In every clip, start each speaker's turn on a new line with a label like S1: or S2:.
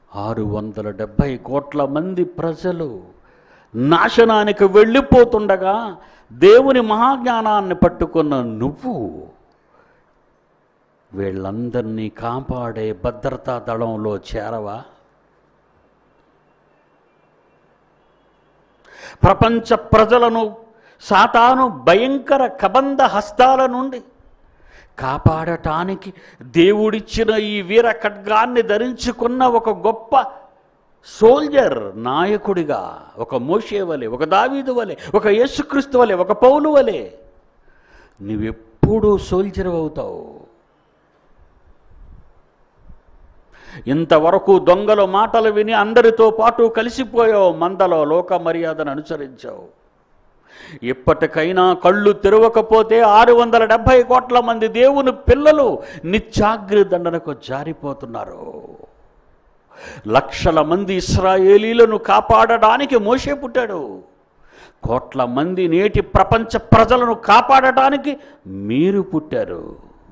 S1: ఆరు వందల డెబ్భై కోట్ల మంది ప్రజలు నాశనానికి వెళ్ళిపోతుండగా దేవుని మహాజ్ఞానాన్ని పట్టుకున్న నువ్వు వీళ్ళందరినీ కాపాడే భద్రతా దళంలో చేరవా ప్రపంచ ప్రజలను సాతాను భయంకర కబంధ హస్తాల నుండి కాపాడటానికి దేవుడిచ్చిన ఈ వీర ఖడ్గాన్ని ధరించుకున్న ఒక గొప్ప సోల్జర్ నాయకుడిగా ఒక మోషే వలె ఒక దావీదు వలె ఒక యేసుక్రీస్తు వలె ఒక పౌలు వలె నువ్వెప్పుడూ సోల్జర్ అవుతావు ఇంతవరకు దొంగల మాటలు విని అందరితో పాటు కలిసిపోయావు మందలో లోక మర్యాదను అనుసరించావు ఇప్పటికైనా కళ్ళు తెరవకపోతే ఆరు వందల డెబ్భై కోట్ల మంది దేవుని పిల్లలు నిత్యాగ్రి దండనకు జారిపోతున్నారు లక్షల మంది ఇస్రాయేలీలను కాపాడడానికి మోసే పుట్టాడు కోట్ల మంది నేటి ప్రపంచ ప్రజలను కాపాడటానికి మీరు పుట్టారు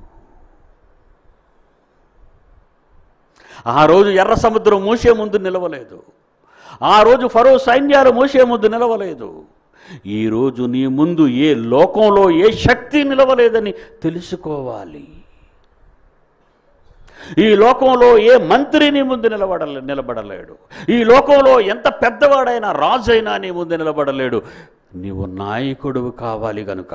S1: ఆ రోజు ఎర్ర సముద్రం మూసే ముందు నిలవలేదు ఆ రోజు ఫరో సైన్యాలు మూసే ముందు నిలవలేదు ఈరోజు నీ ముందు ఏ లోకంలో ఏ శక్తి నిలవలేదని తెలుసుకోవాలి ఈ లోకంలో ఏ మంత్రి నీ ముందు నిలబడలే నిలబడలేడు ఈ లోకంలో ఎంత పెద్దవాడైనా రాజైనా నీ ముందు నిలబడలేడు నీవు నాయకుడు కావాలి గనుక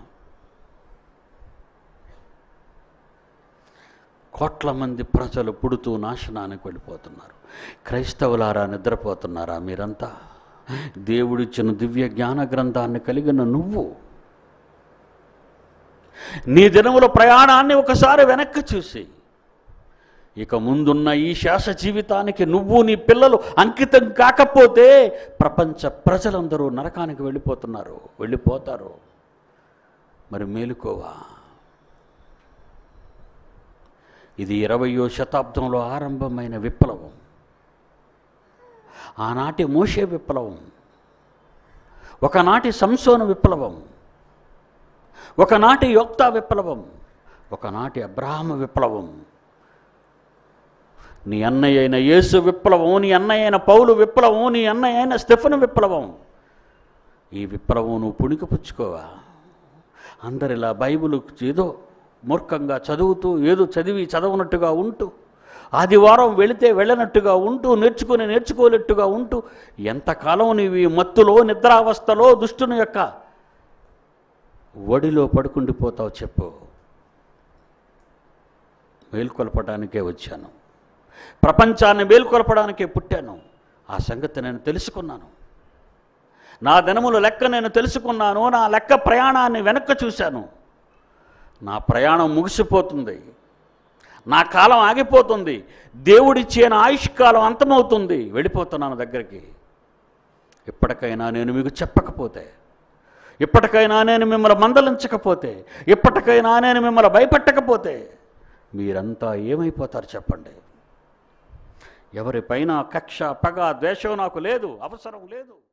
S1: కోట్ల మంది ప్రజలు పుడుతూ నాశనానికి వెళ్ళిపోతున్నారు క్రైస్తవులారా నిద్రపోతున్నారా మీరంతా దేవుడిచ్చిన దివ్య జ్ఞాన గ్రంథాన్ని కలిగిన నువ్వు నీ దినముల ప్రయాణాన్ని ఒకసారి వెనక్కి చూసి ఇక ముందున్న ఈ శాస జీవితానికి నువ్వు నీ పిల్లలు అంకితం కాకపోతే ప్రపంచ ప్రజలందరూ నరకానికి వెళ్ళిపోతున్నారు వెళ్ళిపోతారు మరి మేలుకోవా ఇది ఇరవయో శతాబ్దంలో ఆరంభమైన విప్లవం ఆనాటి మోషే విప్లవం ఒకనాటి సంసోను విప్లవం ఒకనాటి యోక్తా విప్లవం ఒకనాటి అబ్రాహ్మ విప్లవం నీ అన్నయ్య అయిన యేసు విప్లవం నీ అన్నయ్య అయిన పౌలు విప్లవం నీ అన్నయ్య అయిన స్టెఫన్ విప్లవం ఈ విప్లవం నువ్వు పుణికిపుచ్చుకోవా అందరిలా బైబిల్ ఏదో మూర్ఖంగా చదువుతూ ఏదో చదివి చదవనట్టుగా ఉంటూ ఆదివారం వెళితే వెళ్ళనట్టుగా ఉంటూ నేర్చుకుని నేర్చుకోనట్టుగా ఉంటూ ఎంతకాలం నీవు ఈ మత్తులో నిద్రావస్థలో దుష్టుని యొక్క ఒడిలో పడుకుండిపోతావు చెప్పు మేల్కొల్పడానికే వచ్చాను ప్రపంచాన్ని మేల్కొల్పడానికే పుట్టాను ఆ సంగతి నేను తెలుసుకున్నాను నా దినముల లెక్క నేను తెలుసుకున్నాను నా లెక్క ప్రయాణాన్ని వెనక్కి చూశాను నా ప్రయాణం ముగిసిపోతుంది నా కాలం ఆగిపోతుంది దేవుడిచ్చే నా ఆయుష్కాలం అంతమవుతుంది వెళ్ళిపోతున్నాను దగ్గరికి ఇప్పటికైనా నేను మీకు చెప్పకపోతే ఇప్పటికైనా నేను మిమ్మల్ని మందలించకపోతే ఇప్పటికైనా నేను మిమ్మల్ని భయపెట్టకపోతే మీరంతా ఏమైపోతారు చెప్పండి ఎవరిపైన కక్ష పగ ద్వేషం నాకు లేదు అవసరం లేదు